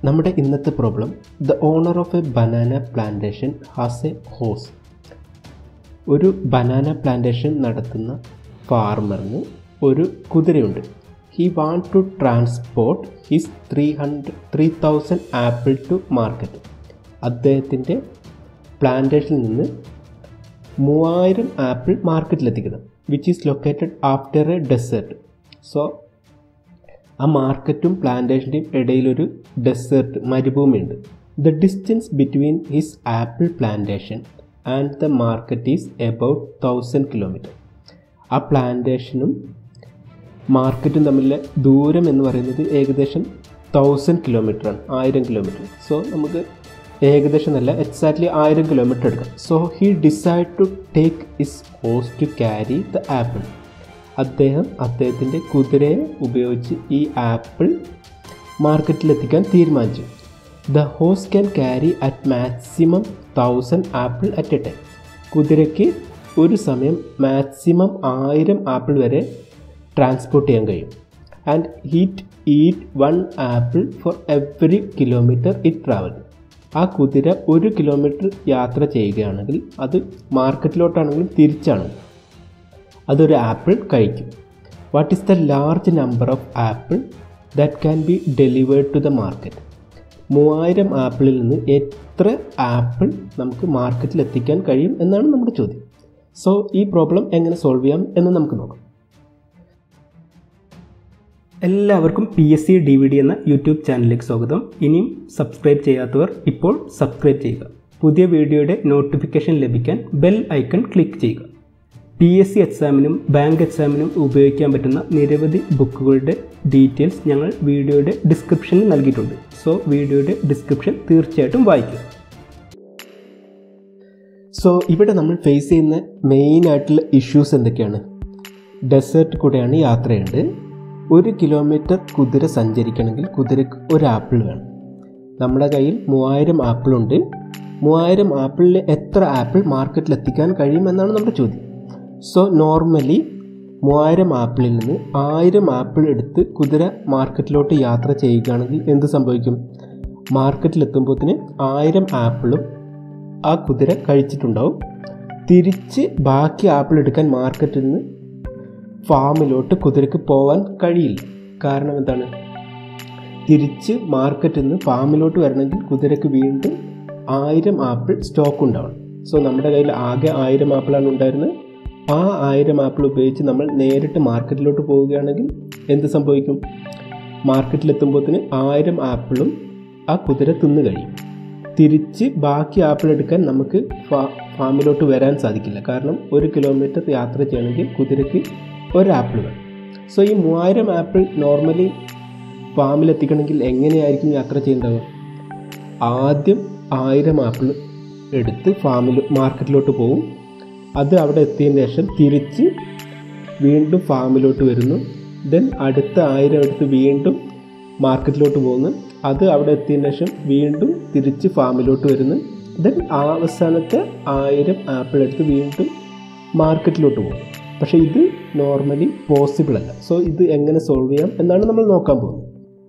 നമ്മുടെ ഇന്നത്തെ problem the owner of a banana plantation has a horse ഒരു banana plantation നടത്തുന്ന ഫാർമറിന് ഒരു കുതിരയുണ്ട് he want to transport his three hundred three thousand apple to market അദ്ദേഹത്തിൻ്റെ പ്ലാന്റേഷനിൽ നിന്ന് മൂവായിരം ആപ്പിൾ മാർക്കറ്റിലെത്തിക്കണം which is located after a desert so ആ മാർക്കറ്റും പ്ലാന്റേഷൻ്റെയും ഇടയിലൊരു ഡെസേർട്ട് മരുഭൂമിയുണ്ട് the distance between his apple plantation and the market is about thousand kilometer ആ പ്ലാന്റേഷനും മാർക്കറ്റും തമ്മിലെ ദൂരം എന്ന് പറയുന്നത് ഏകദേശം തൗസൻഡ് കിലോമീറ്ററാണ് ആയിരം കിലോമീറ്റർ സോ നമുക്ക് ഏകദേശം നല്ല എക്സാക്ട്ലി ആയിരം കിലോമീറ്റർ എടുക്കാം so he decide to take his horse to carry the apple അദ്ദേഹം അദ്ദേഹത്തിൻ്റെ കുതിരയെ ഉപയോഗിച്ച് ഈ ആപ്പിൾ മാർക്കറ്റിലെത്തിക്കാൻ തീരുമാനിച്ചു the horse can carry at maximum thousand apple at a time കുതിരയ്ക്ക് ഒരു സമയം മാക്സിമം ആയിരം ആപ്പിൾ വരെ ട്രാൻസ്പോർട്ട് ചെയ്യാൻ കഴിയും and it eat one apple for every kilometer it travel ആ കുതിര ഒരു കിലോമീറ്റർ യാത്ര ചെയ്യുകയാണെങ്കിൽ അത് മാർക്കറ്റിലോട്ടാണെങ്കിലും തിരിച്ചാണ് അതൊരു ആപ്പിൾ കഴിക്കും what is the large number of apple that can be delivered to the market മൂവായിരം ആപ്പിളിൽ നിന്ന് എത്ര ആപ്പിൾ നമുക്ക് മാർക്കറ്റിൽ എത്തിക്കാൻ കഴിയും എന്നാണ് നമ്മുടെ ചോദ്യം സോ ഈ പ്രോബ്ലം എങ്ങനെ സോൾവ് ചെയ്യാം എന്ന് നമുക്ക് നോക്കാം എല്ലാവർക്കും P S C D V D എന്ന യൂട്യൂബ് ചാനലിലേക്ക് സ്വാഗതം ഇനിയും സബ്സ്ക്രൈബ് ചെയ്യാത്തവർ ഇപ്പോൾ സബ്സ്ക്രൈബ് ചെയ്യുക പുതിയ വീഡിയോയുടെ നോട്ടിഫിക്കേഷൻ ലഭിക്കാൻ ബെൽ ഐക്കൺ ക്ലിക്ക് ചെയ്യുക പി എസ് സി എക്സാമിനും ബാങ്ക് എക്സാമിനും ഉപയോഗിക്കാൻ പറ്റുന്ന നിരവധി ബുക്കുകളുടെ ഡീറ്റെയിൽസ് ഞങ്ങൾ വീഡിയോയുടെ ഡിസ്ക്രിപ്ഷനിൽ നൽകിയിട്ടുണ്ട് സോ വീഡിയോയുടെ ഡിസ്ക്രിപ്ഷൻ തീർച്ചയായിട്ടും വായിക്കുക സോ ഇവിടെ നമ്മൾ ഫേസ് ചെയ്യുന്ന മെയിൻ ആയിട്ടുള്ള ഇഷ്യൂസ് എന്തൊക്കെയാണ് ഡെസേർട്ട് കൂടെയാണ് യാത്രയുണ്ട് ഒരു കിലോമീറ്റർ കുതിര സഞ്ചരിക്കണമെങ്കിൽ കുതിരക്ക് ഒരു ആപ്പിൾ വേണം നമ്മുടെ കയ്യിൽ മൂവായിരം ആപ്പിളുണ്ട് മൂവായിരം ആപ്പിളിൽ എത്ര ആപ്പിൾ മാർക്കറ്റിൽ എത്തിക്കാൻ കഴിയുമെന്നാണ് നമ്മുടെ ചോദ്യം സോ നോർമലി മൂവായിരം ആപ്പിളിൽ നിന്ന് ആയിരം ആപ്പിൾ എടുത്ത് കുതിര മാർക്കറ്റിലോട്ട് യാത്ര ചെയ്യുകയാണെങ്കിൽ എന്ത് സംഭവിക്കും മാർക്കറ്റിലെത്തുമ്പോഴത്തിന് ആയിരം ആപ്പിളും ആ കുതിര കഴിച്ചിട്ടുണ്ടാവും തിരിച്ച് ബാക്കി ആപ്പിൾ എടുക്കാൻ മാർക്കറ്റിൽ നിന്ന് ഫാമിലോട്ട് കുതിരക്ക് പോകാൻ കഴിയില്ല കാരണം എന്താണ് തിരിച്ച് മാർക്കറ്റിൽ നിന്ന് ഫാമിലോട്ട് വരണമെങ്കിൽ കുതിരക്ക് വീണ്ടും ആയിരം ആപ്പിൾ സ്റ്റോക്ക് ഉണ്ടാവണം സോ നമ്മുടെ കയ്യിൽ ആകെ ആയിരം ആപ്പിളാണ് ഉണ്ടായിരുന്നത് ആ ആയിരം ആപ്പിൾ ഉപയോഗിച്ച് നമ്മൾ നേരിട്ട് മാർക്കറ്റിലോട്ട് പോവുകയാണെങ്കിൽ എന്ത് സംഭവിക്കും മാർക്കറ്റിലെത്തുമ്പോഴത്തിന് ആയിരം ആപ്പിളും ആ കുതിര തിന്നു കഴിയും തിരിച്ച് ബാക്കി ആപ്പിൾ എടുക്കാൻ നമുക്ക് ഫാ ഫാമിലോട്ട് വരാൻ സാധിക്കില്ല കാരണം ഒരു കിലോമീറ്റർ യാത്ര ചെയ്യണമെങ്കിൽ കുതിരയ്ക്ക് ഒരു ആപ്പിൾ വേണം സോ ഈ മൂവായിരം ആപ്പിൾ നോർമലി ഫാമിലെത്തിക്കണമെങ്കിൽ എങ്ങനെയായിരിക്കും യാത്ര ചെയ്യേണ്ടത് ആദ്യം ആയിരം ആപ്പിൾ എടുത്ത് ഫാമിൽ മാർക്കറ്റിലോട്ട് പോകും അത് അവിടെ എത്തിയതിന് ശേഷം തിരിച്ച് വീണ്ടും ഫാമിലോട്ട് വരുന്നു ദെൻ അടുത്ത ആയിരം എടുത്ത് വീണ്ടും മാർക്കറ്റിലോട്ട് പോകുന്നു അത് അവിടെ എത്തിയതിന് ശേഷം വീണ്ടും തിരിച്ച് ഫാമിലോട്ട് വരുന്നു ദെൻ അവസാനത്തെ ആയിരം ആപ്പിൾ എടുത്ത് വീണ്ടും മാർക്കറ്റിലോട്ട് പോകും പക്ഷേ ഇത് നോർമലി പോസിബിൾ അല്ല സോ ഇത് എങ്ങനെ സോൾവ് ചെയ്യാം എന്നാണ് നമ്മൾ നോക്കാൻ പോകുന്നത്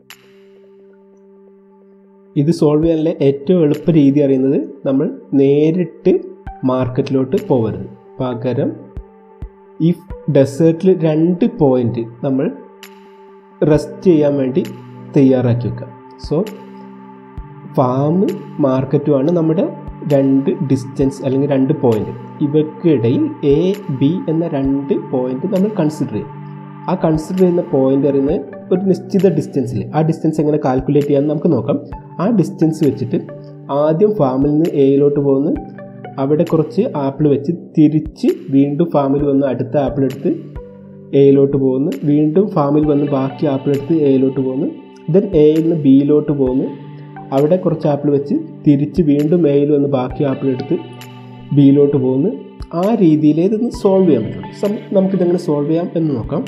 ഇത് സോൾവ് ചെയ്യാനുള്ള ഏറ്റവും എളുപ്പ രീതി അറിയുന്നത് നമ്മൾ നേരിട്ട് മാർക്കറ്റിലോട്ട് പോകരുത് പകരം ഈ ഡെസേർട്ടിൽ രണ്ട് പോയിന്റ് നമ്മൾ റെസ്റ്റ് ചെയ്യാൻ വേണ്ടി തയ്യാറാക്കി വെക്കുക സോ ഫാം മാർക്കറ്റുമാണ് നമ്മുടെ രണ്ട് ഡിസ്റ്റൻസ് അല്ലെങ്കിൽ രണ്ട് പോയിന്റ് ഇവയ്ക്കിടയിൽ എ ബി എന്ന രണ്ട് പോയിന്റ് നമ്മൾ കൺസിഡർ ചെയ്യും ആ കൺസിഡർ ചെയ്യുന്ന പോയിന്റ് അറിയുന്നത് ഒരു നിശ്ചിത ഡിസ്റ്റൻസിൽ ആ ഡിസ്റ്റൻസ് എങ്ങനെ കാൽക്കുലേറ്റ് ചെയ്യാമെന്ന് നമുക്ക് നോക്കാം ആ ഡിസ്റ്റൻസ് വെച്ചിട്ട് ആദ്യം ഫാമിൽ നിന്ന് എയിലോട്ട് പോകുന്ന അവിടെ കുറച്ച് ആപ്പിൾ വെച്ച് തിരിച്ച് വീണ്ടും ഫാമിൽ വന്ന് അടുത്ത ആപ്പിൾ എടുത്ത് എയിലോട്ട് പോകുന്നു വീണ്ടും ഫാമിൽ വന്ന് ബാക്കി ആപ്പിൾ എടുത്ത് എയിലോട്ട് പോകുന്നു ദെൻ എയിൽ നിന്ന് ബിയിലോട്ട് പോകുന്നു അവിടെ കുറച്ച് ആപ്പിൾ വെച്ച് തിരിച്ച് വീണ്ടും എയിൽ വന്ന് ബാക്കി ആപ്പിൾ എടുത്ത് ബിയിലോട്ട് പോകുന്നു ആ രീതിയിൽ ഇതൊന്ന് സോൾവ് ചെയ്യാൻ പറ്റും നമുക്കിതെങ്ങനെ സോൾവ് ചെയ്യാം എന്ന് നോക്കാം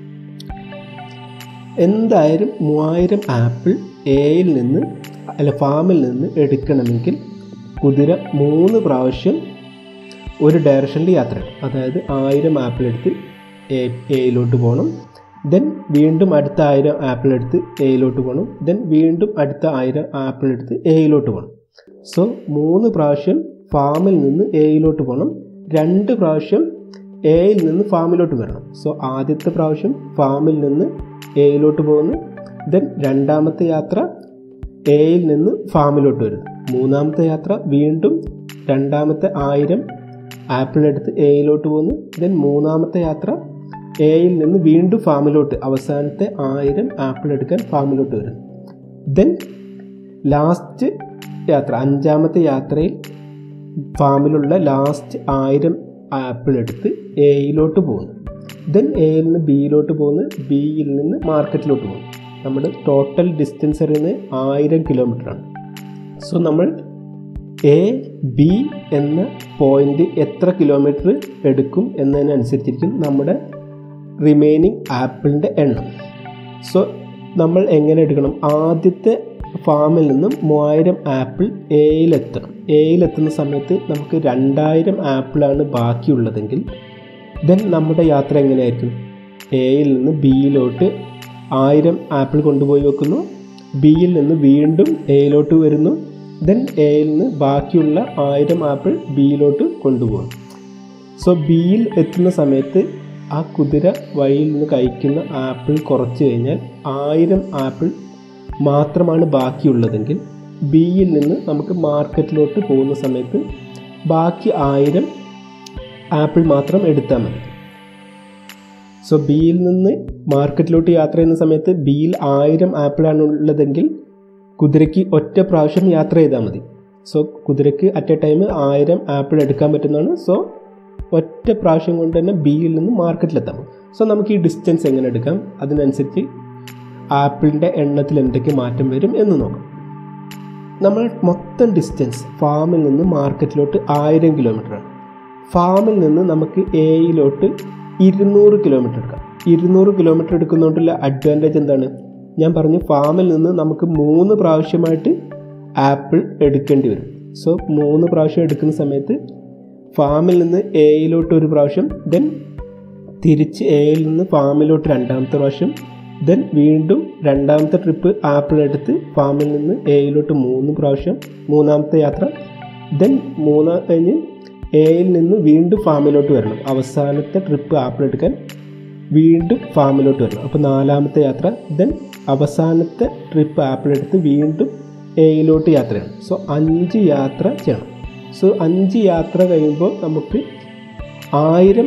എന്തായാലും മൂവായിരം ആപ്പിൾ എയിൽ നിന്ന് അല്ല ഫാമിൽ നിന്ന് എടുക്കണമെങ്കിൽ കുതിര മൂന്ന് പ്രാവശ്യം ഒരു ഡയറക്ഷനിൽ യാത്ര അതായത് ആയിരം ആപ്പിൾ എടുത്ത് എ എയിലോട്ട് പോകണം ദെൻ വീണ്ടും അടുത്ത ആയിരം ആപ്പിൾ എടുത്ത് എയിലോട്ട് പോകണം ദെൻ വീണ്ടും അടുത്ത ആയിരം ആപ്പിൾ എടുത്ത് എയിലോട്ട് പോകണം സോ മൂന്ന് പ്രാവശ്യം ഫാമിൽ നിന്ന് എയിലോട്ട് പോകണം രണ്ട് പ്രാവശ്യം എയിൽ നിന്ന് ഫാമിലോട്ട് വരണം സോ ആദ്യത്തെ പ്രാവശ്യം ഫാമിൽ നിന്ന് എയിലോട്ട് പോകുന്നു ദെൻ രണ്ടാമത്തെ യാത്ര എയിൽ നിന്ന് ഫാമിലോട്ട് വരുന്നു മൂന്നാമത്തെ യാത്ര വീണ്ടും രണ്ടാമത്തെ ആയിരം ആപ്പിൾ എടുത്ത് എയിലോട്ട് പോകുന്നു ദെൻ മൂന്നാമത്തെ യാത്ര എയിൽ നിന്ന് വീണ്ടും ഫാമിലോട്ട് അവസാനത്തെ ആയിരം ആപ്പിൾ എടുക്കാൻ ഫാമിലോട്ട് വരുന്നു ദെൻ ലാസ്റ്റ് യാത്ര അഞ്ചാമത്തെ യാത്രയിൽ ഫാമിലുള്ള ലാസ്റ്റ് ആയിരം ആപ്പിൾ എടുത്ത് എയിലോട്ട് പോകുന്നു ദെൻ എയിൽ നിന്ന് ബിയിലോട്ട് പോകുന്നു ബിയിൽ നിന്ന് മാർക്കറ്റിലോട്ട് പോകുന്നു നമ്മുടെ ടോട്ടൽ ഡിസ്റ്റൻസ് അറിയുന്നത് ആയിരം കിലോമീറ്ററാണ് സോ നമ്മൾ എ ബി എന്ന പോയിന്റ് എത്ര കിലോമീറ്റർ എടുക്കും എന്നതിനനുസരിച്ചിരിക്കും നമ്മുടെ റിമൈനിങ് ആപ്പിളിൻ്റെ എണ്ണം സോ നമ്മൾ എങ്ങനെ എടുക്കണം ആദ്യത്തെ ഫാമിൽ നിന്നും മൂവായിരം ആപ്പിൾ എയിലെത്തണം എയിലെത്തുന്ന സമയത്ത് നമുക്ക് രണ്ടായിരം ആപ്പിളാണ് ബാക്കിയുള്ളതെങ്കിൽ ദെൻ നമ്മുടെ യാത്ര എങ്ങനെയായിരിക്കും എയിൽ നിന്ന് ബിയിലോട്ട് ആയിരം ആപ്പിൾ കൊണ്ടുപോയി വെക്കുന്നു ബിയിൽ നിന്ന് വീണ്ടും എയിലോട്ട് വരുന്നു ദെൻ എയിൽ നിന്ന് ബാക്കിയുള്ള ആയിരം ആപ്പിൾ ബിയിലോട്ട് കൊണ്ടുപോകും സോ ബിയിൽ എത്തുന്ന സമയത്ത് ആ കുതിര വഴിയിൽ നിന്ന് കഴിക്കുന്ന ആപ്പിൾ കുറച്ച് കഴിഞ്ഞാൽ ആയിരം ആപ്പിൾ മാത്രമാണ് ബാക്കിയുള്ളതെങ്കിൽ ബിയിൽ നിന്ന് നമുക്ക് മാർക്കറ്റിലോട്ട് പോകുന്ന സമയത്ത് ബാക്കി ആയിരം ആപ്പിൾ മാത്രം എടുത്താൽ മതി സോ ബിയിൽ നിന്ന് മാർക്കറ്റിലോട്ട് യാത്ര ചെയ്യുന്ന സമയത്ത് ബിയിൽ ആയിരം ആപ്പിളാണ് ഉള്ളതെങ്കിൽ കുതിരയ്ക്ക് ഒറ്റ പ്രാവശ്യം യാത്ര ചെയ്താൽ മതി സോ കുതിരയ്ക്ക് അറ്റ് എ ടൈം ആയിരം ആപ്പിൾ എടുക്കാൻ പറ്റുന്നതാണ് സോ ഒറ്റ പ്രാവശ്യം കൊണ്ട് തന്നെ ബിയിൽ നിന്ന് മാർക്കറ്റിലെത്താം സോ നമുക്ക് ഈ ഡിസ്റ്റൻസ് എങ്ങനെ എടുക്കാം അതിനനുസരിച്ച് ആപ്പിളിൻ്റെ എണ്ണത്തിൽ എന്തൊക്കെ മാറ്റം വരും എന്ന് നോക്കാം നമ്മൾ മൊത്തം ഡിസ്റ്റൻസ് ഫാമിൽ നിന്ന് മാർക്കറ്റിലോട്ട് ആയിരം കിലോമീറ്ററാണ് ഫാമിൽ നിന്ന് നമുക്ക് എയിലോട്ട് ഇരുന്നൂറ് കിലോമീറ്റർ എടുക്കാം ഇരുന്നൂറ് കിലോമീറ്റർ എടുക്കുന്നതുകൊണ്ടുള്ള അഡ്വാൻറ്റേജ് എന്താണ് ഞാൻ പറഞ്ഞു ഫാമിൽ നിന്ന് നമുക്ക് മൂന്ന് പ്രാവശ്യമായിട്ട് ആപ്പിൾ എടുക്കേണ്ടി വരും സോ മൂന്ന് പ്രാവശ്യം എടുക്കുന്ന സമയത്ത് ഫാമിൽ നിന്ന് എയിലോട്ട് ഒരു പ്രാവശ്യം ദെൻ തിരിച്ച് എയിൽ നിന്ന് ഫാമിലോട്ട് രണ്ടാമത്തെ പ്രാവശ്യം ദെൻ വീണ്ടും രണ്ടാമത്തെ ട്രിപ്പ് ആപ്പിൾ എടുത്ത് ഫാമിൽ നിന്ന് എയിലോട്ട് മൂന്ന് പ്രാവശ്യം മൂന്നാമത്തെ യാത്ര ദെൻ മൂന്നാം കഴിഞ്ഞ് എയിൽ നിന്ന് വീണ്ടും ഫാമിലോട്ട് വരണം അവസാനത്തെ ട്രിപ്പ് ആപ്പിൾ എടുക്കാൻ വീണ്ടും ഫാമിലോട്ട് വരണം അപ്പോൾ നാലാമത്തെ യാത്ര ദെൻ അവസാനത്തെ ട്രിപ്പ് ആപ്പിൾ എടുത്ത് വീണ്ടും എയിലോട്ട് യാത്ര ചെയ്യണം സോ അഞ്ച് യാത്ര ചെയ്യണം സോ അഞ്ച് യാത്ര കഴിയുമ്പോൾ നമുക്ക് ആയിരം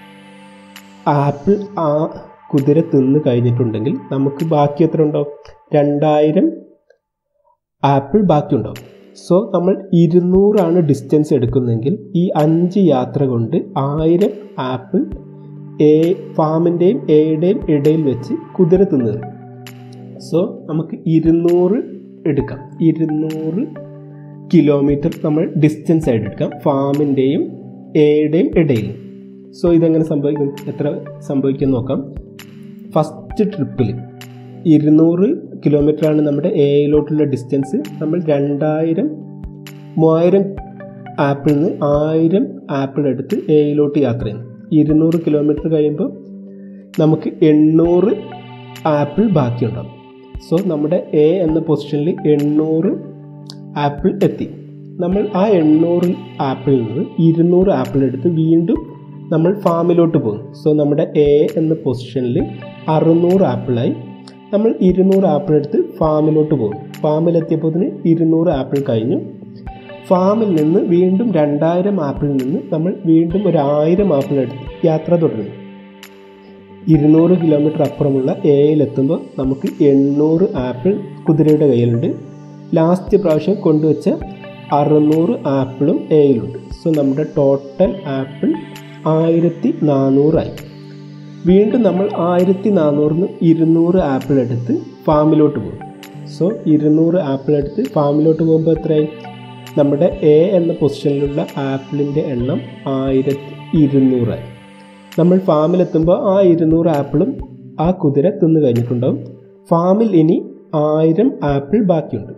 ആപ്പിൾ ആ കുതിര തിന്ന് കഴിഞ്ഞിട്ടുണ്ടെങ്കിൽ നമുക്ക് ബാക്കി എത്ര ഉണ്ടാവും രണ്ടായിരം ആപ്പിൾ ബാക്കിയുണ്ടാവും സോ നമ്മൾ ഇരുന്നൂറാണ് ഡിസ്റ്റൻസ് എടുക്കുന്നതെങ്കിൽ ഈ അഞ്ച് യാത്ര കൊണ്ട് ആയിരം ആപ്പിൾ എ ഫാമിൻ്റെയും എയുടെയും ഇടയിൽ വെച്ച് കുതിര തിന്നത് സോ നമുക്ക് ഇരുന്നൂറ് എടുക്കാം ഇരുന്നൂറ് കിലോമീറ്റർ നമ്മൾ ഡിസ്റ്റൻസ് ആയിട്ട് എടുക്കാം ഫാമിൻ്റെയും എയുടെയും ഇടയിൽ സോ ഇതെങ്ങനെ സംഭവിക്കും എത്ര സംഭവിക്കും നോക്കാം ഫസ്റ്റ് ട്രിപ്പിൽ ഇരുന്നൂറ് കിലോമീറ്ററാണ് നമ്മുടെ എയിലോട്ടുള്ള ഡിസ്റ്റൻസ് നമ്മൾ രണ്ടായിരം മൂവായിരം ആപ്പിളിൽ നിന്ന് ആയിരം ആപ്പിൾ എടുത്ത് എയിലോട്ട് യാത്ര ചെയ്യുന്നു ഇരുന്നൂറ് കിലോമീറ്റർ കഴിയുമ്പോൾ നമുക്ക് എണ്ണൂറ് ആപ്പിൾ ബാക്കിയുണ്ടാവും സോ നമ്മുടെ എ എന്ന പൊസിഷനിൽ എണ്ണൂറ് ആപ്പിൾ എത്തി നമ്മൾ ആ എണ്ണൂറ് ആപ്പിളിൽ നിന്ന് ഇരുന്നൂറ് ആപ്പിൾ എടുത്ത് വീണ്ടും നമ്മൾ ഫാമിലോട്ട് പോകും സോ നമ്മുടെ എ എന്ന പൊസിഷനിൽ അറുന്നൂറ് ആപ്പിളായി നമ്മൾ ഇരുന്നൂറ് ആപ്പിൾ എടുത്ത് ഫാമിലോട്ട് പോകും ഫാമിലെത്തിയപ്പോൾ ഇതിന് ഇരുന്നൂറ് ആപ്പിൾ കഴിഞ്ഞു ഫാമിൽ നിന്ന് വീണ്ടും രണ്ടായിരം ആപ്പിളിൽ നിന്ന് നമ്മൾ വീണ്ടും ഒരു ആയിരം ആപ്പിൾ എടുത്ത് യാത്ര തുടരുന്നു ഇരുന്നൂറ് കിലോമീറ്റർ അപ്പുറമുള്ള എയിലെത്തുമ്പോൾ നമുക്ക് എണ്ണൂറ് ആപ്പിൾ കുതിരയുടെ കയ്യിലുണ്ട് ലാസ്റ്റ് പ്രാവശ്യം കൊണ്ടുവച്ച അറുന്നൂറ് ആപ്പിളും എയിലുണ്ട് സോ നമ്മുടെ ടോട്ടൽ ആപ്പിൾ ആയിരത്തി നാനൂറായി വീണ്ടും നമ്മൾ ആയിരത്തി നാനൂറിന് ഇരുന്നൂറ് ആപ്പിൾ എടുത്ത് ഫാമിലോട്ട് പോകും സോ ഇരുന്നൂറ് ആപ്പിൾ എടുത്ത് ഫാമിലോട്ട് പോകുമ്പോൾ എത്രയായി നമ്മുടെ എ എന്ന പൊസിഷനിലുള്ള ആപ്പിളിൻ്റെ എണ്ണം ആയിരത്തി ഇരുന്നൂറായി നമ്മൾ ഫാമിലെത്തുമ്പോൾ ആ ഇരുന്നൂറ് ആപ്പിളും ആ കുതിര തിന്നു കഴിഞ്ഞിട്ടുണ്ടാവും ഫാമിൽ ഇനി ആയിരം ആപ്പിൾ ബാക്കിയുണ്ട്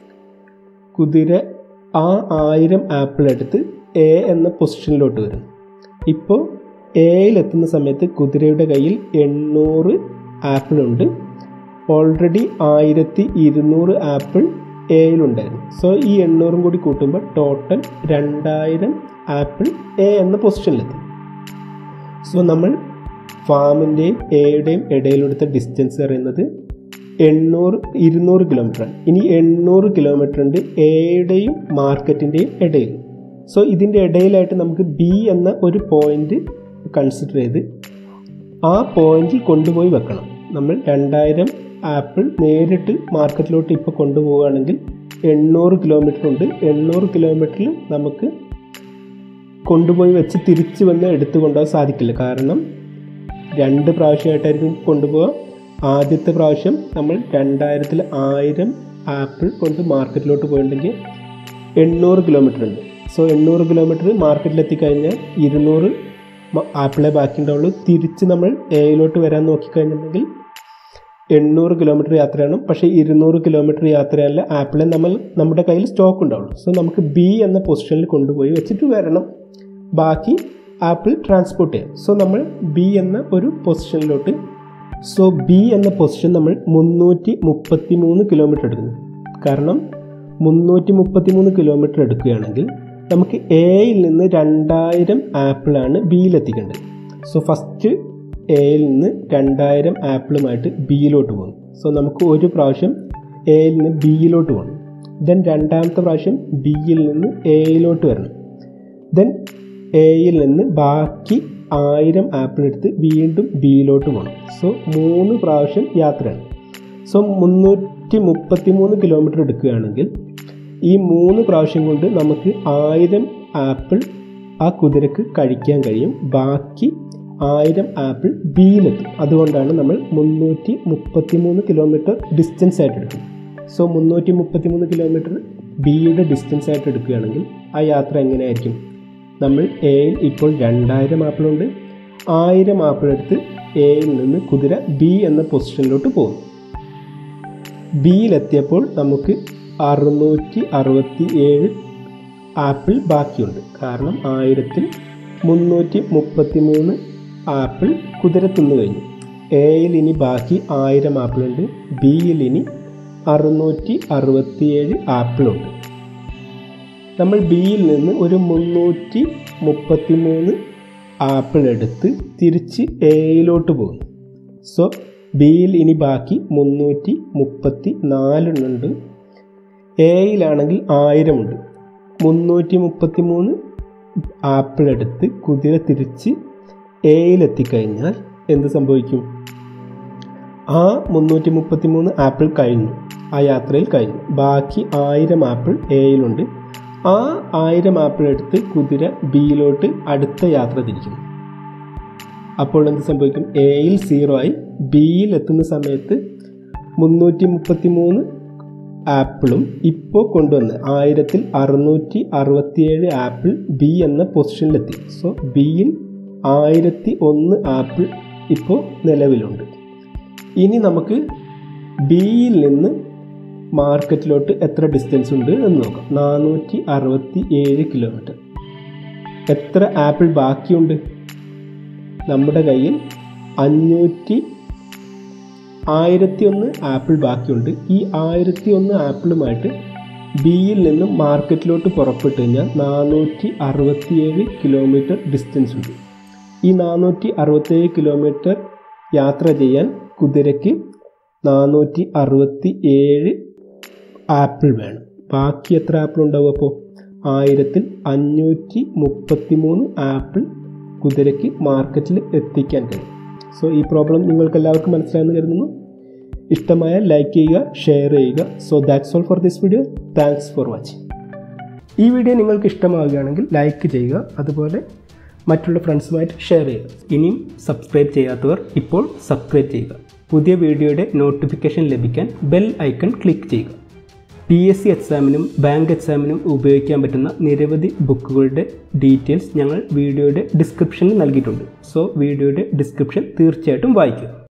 കുതിര ആ ആയിരം ആപ്പിൾ എടുത്ത് എ എന്ന പൊസിഷനിലോട്ട് വരും ഇപ്പോൾ എയിലെത്തുന്ന സമയത്ത് കുതിരയുടെ കയ്യിൽ എണ്ണൂറ് ആപ്പിൾ ഉണ്ട് ഓൾറെഡി ആയിരത്തി ഇരുന്നൂറ് ആപ്പിൾ എയിലുണ്ടായിരുന്നു സോ ഈ എണ്ണൂറും കൂടി കൂട്ടുമ്പോൾ ടോട്ടൽ രണ്ടായിരം ആപ്പിൾ എ എന്ന പൊസിഷനിലെത്തി സോ നമ്മൾ ഫാമിൻ്റെയും എയുടെയും ഇടയിലെടുത്ത ഡിസ്റ്റൻസ് പറയുന്നത് എണ്ണൂറ് ഇരുന്നൂറ് കിലോമീറ്ററാണ് ഇനി എണ്ണൂറ് കിലോമീറ്റർ ഉണ്ട് എയുടെയും മാർക്കറ്റിൻ്റെയും ഇടയിൽ സോ ഇതിൻ്റെ ഇടയിലായിട്ട് നമുക്ക് ബി എന്ന ഒരു പോയിന്റ് കൺസിഡർ ചെയ്ത് ആ പോയിന്റിൽ കൊണ്ടുപോയി വെക്കണം നമ്മൾ രണ്ടായിരം ആപ്പിൾ നേരിട്ട് മാർക്കറ്റിലോട്ട് ഇപ്പോൾ കൊണ്ടുപോവുകയാണെങ്കിൽ എണ്ണൂറ് കിലോമീറ്റർ ഉണ്ട് എണ്ണൂറ് കിലോമീറ്ററിൽ നമുക്ക് കൊണ്ടുപോയി വെച്ച് തിരിച്ച് വന്ന് എടുത്തു കൊണ്ടുപോകാൻ സാധിക്കില്ല കാരണം രണ്ട് പ്രാവശ്യമായിട്ടായിരിക്കും കൊണ്ടുപോവുക ആദ്യത്തെ പ്രാവശ്യം നമ്മൾ രണ്ടായിരത്തിൽ ആയിരം ആപ്പിൾ കൊണ്ട് മാർക്കറ്റിലോട്ട് പോയിട്ടുണ്ടെങ്കിൽ എണ്ണൂറ് കിലോമീറ്റർ ഉണ്ട് സോ എണ്ണൂറ് കിലോമീറ്റർ മാർക്കറ്റിൽ എത്തിക്കഴിഞ്ഞാൽ ഇരുന്നൂറ് ആപ്പിളെ ബാക്കി ഉണ്ടാവുള്ളൂ തിരിച്ച് നമ്മൾ എയിലോട്ട് വരാൻ നോക്കിക്കഴിഞ്ഞിട്ടുണ്ടെങ്കിൽ എണ്ണൂറ് കിലോമീറ്റർ യാത്രയാണ് പക്ഷേ ഇരുന്നൂറ് കിലോമീറ്റർ യാത്രയല്ല ആപ്പിളെ നമ്മൾ നമ്മുടെ കയ്യിൽ സ്റ്റോക്ക് ഉണ്ടാവുള്ളൂ സോ നമുക്ക് ബി എന്ന പൊസിഷനിൽ കൊണ്ടുപോയി വെച്ചിട്ട് വരണം ബാക്കി ആപ്പിൾ ട്രാൻസ്പോർട്ട് ചെയ്യാം സോ നമ്മൾ ബി എന്ന ഒരു പൊസിഷനിലോട്ട് സോ ബി എന്ന പൊസിഷൻ നമ്മൾ മുന്നൂറ്റി മുപ്പത്തി മൂന്ന് കിലോമീറ്റർ എടുക്കുന്നു കാരണം മുന്നൂറ്റി മുപ്പത്തി മൂന്ന് കിലോമീറ്റർ എടുക്കുകയാണെങ്കിൽ നമുക്ക് എയിൽ നിന്ന് രണ്ടായിരം ആപ്പിളാണ് ബിയിൽ എത്തിക്കേണ്ടത് സോ ഫസ്റ്റ് എയിൽ നിന്ന് രണ്ടായിരം ആപ്പിളുമായിട്ട് ബിയിലോട്ട് പോകുന്നു സോ നമുക്ക് ഒരു പ്രാവശ്യം എയിൽ നിന്ന് ബിയിലോട്ട് പോകണം ദെൻ രണ്ടാമത്തെ പ്രാവശ്യം ബിയിൽ നിന്ന് എയിലോട്ട് വരണം ദെൻ എയിൽ നിന്ന് ബാക്കി ആയിരം ആപ്പിൾ എടുത്ത് വീണ്ടും ബിയിലോട്ട് പോകണം സോ മൂന്ന് പ്രാവശ്യം യാത്രയാണ് സോ മുന്നൂറ്റി മുപ്പത്തി മൂന്ന് കിലോമീറ്റർ എടുക്കുകയാണെങ്കിൽ ഈ മൂന്ന് പ്രാവശ്യം കൊണ്ട് നമുക്ക് ആയിരം ആപ്പിൾ ആ കുതിരക്ക് കഴിക്കാൻ കഴിയും ബാക്കി ആയിരം ആപ്പിൾ ബിയിലെത്തും അതുകൊണ്ടാണ് നമ്മൾ മുന്നൂറ്റി മുപ്പത്തി മൂന്ന് കിലോമീറ്റർ ഡിസ്റ്റൻസ് ആയിട്ട് എടുക്കുന്നത് സോ മുന്നൂറ്റി മുപ്പത്തി മൂന്ന് കിലോമീറ്റർ ബിയുടെ ഡിസ്റ്റൻസ് ആയിട്ട് എടുക്കുകയാണെങ്കിൽ ആ യാത്ര എങ്ങനെയായിരിക്കും നമ്മൾ എയിൽ ഇപ്പോൾ രണ്ടായിരം ആപ്പിളുണ്ട് ആയിരം ആപ്പിൾ എടുത്ത് എയിൽ നിന്ന് കുതിര ബി എന്ന പൊസിഷനിലോട്ട് പോകും ബിയിലെത്തിയപ്പോൾ നമുക്ക് അറുന്നൂറ്റി അറുപത്തി ഏഴ് ആപ്പിൾ ബാക്കിയുണ്ട് കാരണം ആയിരത്തിൽ മുന്നൂറ്റി മുപ്പത്തി മൂന്ന് ആപ്പിൾ കുതിര തിന്നു കഴിഞ്ഞു എയിൽ ഇനി ബാക്കി ആയിരം ആപ്പിളുണ്ട് ബിയിൽ ഇനി അറുന്നൂറ്റി അറുപത്തിയേഴ് ആപ്പിളുണ്ട് നമ്മൾ ബിയിൽ നിന്ന് ഒരു മുന്നൂറ്റി മുപ്പത്തി മൂന്ന് ആപ്പിൾ എടുത്ത് തിരിച്ച് എയിലോട്ട് പോകുന്നു സോ ബിയിൽ ഇനി ബാക്കി മുന്നൂറ്റി മുപ്പത്തി നാലെണ്ണുണ്ട് എയിലാണെങ്കിൽ ആയിരമുണ്ട് മുന്നൂറ്റി മുപ്പത്തി മൂന്ന് ആപ്പിൾ എടുത്ത് കുതിര തിരിച്ച് എയിലെത്തിക്കഴിഞ്ഞാൽ എന്ത് സംഭവിക്കും ആ മുന്നൂറ്റി മുപ്പത്തി മൂന്ന് ആപ്പിൾ കഴിഞ്ഞു ആ യാത്രയിൽ കഴിഞ്ഞു ബാക്കി ആയിരം ആപ്പിൾ എയിലുണ്ട് ആ ആയിരം ആപ്പിൾ എടുത്ത് കുതിര ബിയിലോട്ട് അടുത്ത യാത്ര തിരിക്കുന്നു അപ്പോൾ എന്ത് സംഭവിക്കും എയിൽ സീറോ ആയി ബിയിൽ എത്തുന്ന സമയത്ത് മുന്നൂറ്റി മുപ്പത്തി മൂന്ന് ആപ്പിളും ഇപ്പോൾ കൊണ്ടുവന്ന് ആയിരത്തിൽ അറുന്നൂറ്റി അറുപത്തിയേഴ് ആപ്പിൾ ബി എന്ന പൊസിഷനിലെത്തി സോ ബിയിൽ ആയിരത്തി ഒന്ന് ആപ്പിൾ ഇപ്പോൾ നിലവിലുണ്ട് ഇനി നമുക്ക് ബിയിൽ നിന്ന് മാർക്കറ്റിലോട്ട് എത്ര ഡിസ്റ്റൻസ് ഉണ്ട് എന്ന് നോക്കാം നാനൂറ്റി അറുപത്തി ഏഴ് കിലോമീറ്റർ എത്ര ആപ്പിൾ ബാക്കിയുണ്ട് നമ്മുടെ കയ്യിൽ അഞ്ഞൂറ്റി ആയിരത്തി ഒന്ന് ആപ്പിൾ ബാക്കിയുണ്ട് ഈ ആയിരത്തി ഒന്ന് ആപ്പിളുമായിട്ട് ബിയിൽ നിന്നും മാർക്കറ്റിലോട്ട് പുറപ്പെട്ട് കഴിഞ്ഞാൽ നാനൂറ്റി അറുപത്തിയേഴ് കിലോമീറ്റർ ഡിസ്റ്റൻസ് ഉണ്ട് ഈ നാനൂറ്റി അറുപത്തേഴ് കിലോമീറ്റർ യാത്ര ചെയ്യാൻ കുതിരയ്ക്ക് നാനൂറ്റി അറുപത്തി ഏഴ് ആപ്പിൾ വേണം ബാക്കി എത്ര ആപ്പിൾ ഉണ്ടാവും അപ്പോൾ ആയിരത്തിൽ അഞ്ഞൂറ്റി മുപ്പത്തി മൂന്ന് ആപ്പിൾ കുതിരയ്ക്ക് മാർക്കറ്റിൽ എത്തിക്കാൻ കഴിയും സോ ഈ പ്രോബ്ലം നിങ്ങൾക്ക് എല്ലാവർക്കും മനസ്സിലായെന്ന് കരുതുന്നു ഇഷ്ടമായ ലൈക്ക് ചെയ്യുക ഷെയർ ചെയ്യുക so that's all for this video thanks for watching ഈ വീഡിയോ നിങ്ങൾക്ക് ഇഷ്ടമാവുകയാണെങ്കിൽ ലൈക്ക് ചെയ്യുക അതുപോലെ മറ്റുള്ള ഫ്രണ്ട്സുമായിട്ട് ഷെയർ ചെയ്യുക ഇനിയും സബ്സ്ക്രൈബ് ചെയ്യാത്തവർ ഇപ്പോൾ സബ്സ്ക്രൈബ് ചെയ്യുക പുതിയ വീഡിയോയുടെ നോട്ടിഫിക്കേഷൻ ലഭിക്കാൻ ബെൽ ഐക്കൺ ക്ലിക്ക് ചെയ്യുക പി എസ് സി എക്സാമിനും ബാങ്ക് എക്സാമിനും ഉപയോഗിക്കാൻ പറ്റുന്ന നിരവധി ബുക്കുകളുടെ ഡീറ്റെയിൽസ് ഞങ്ങൾ വീഡിയോയുടെ ഡിസ്ക്രിപ്ഷനിൽ നൽകിയിട്ടുണ്ട് സോ വീഡിയോയുടെ ഡിസ്ക്രിപ്ഷൻ തീർച്ചയായിട്ടും വായിക്കുക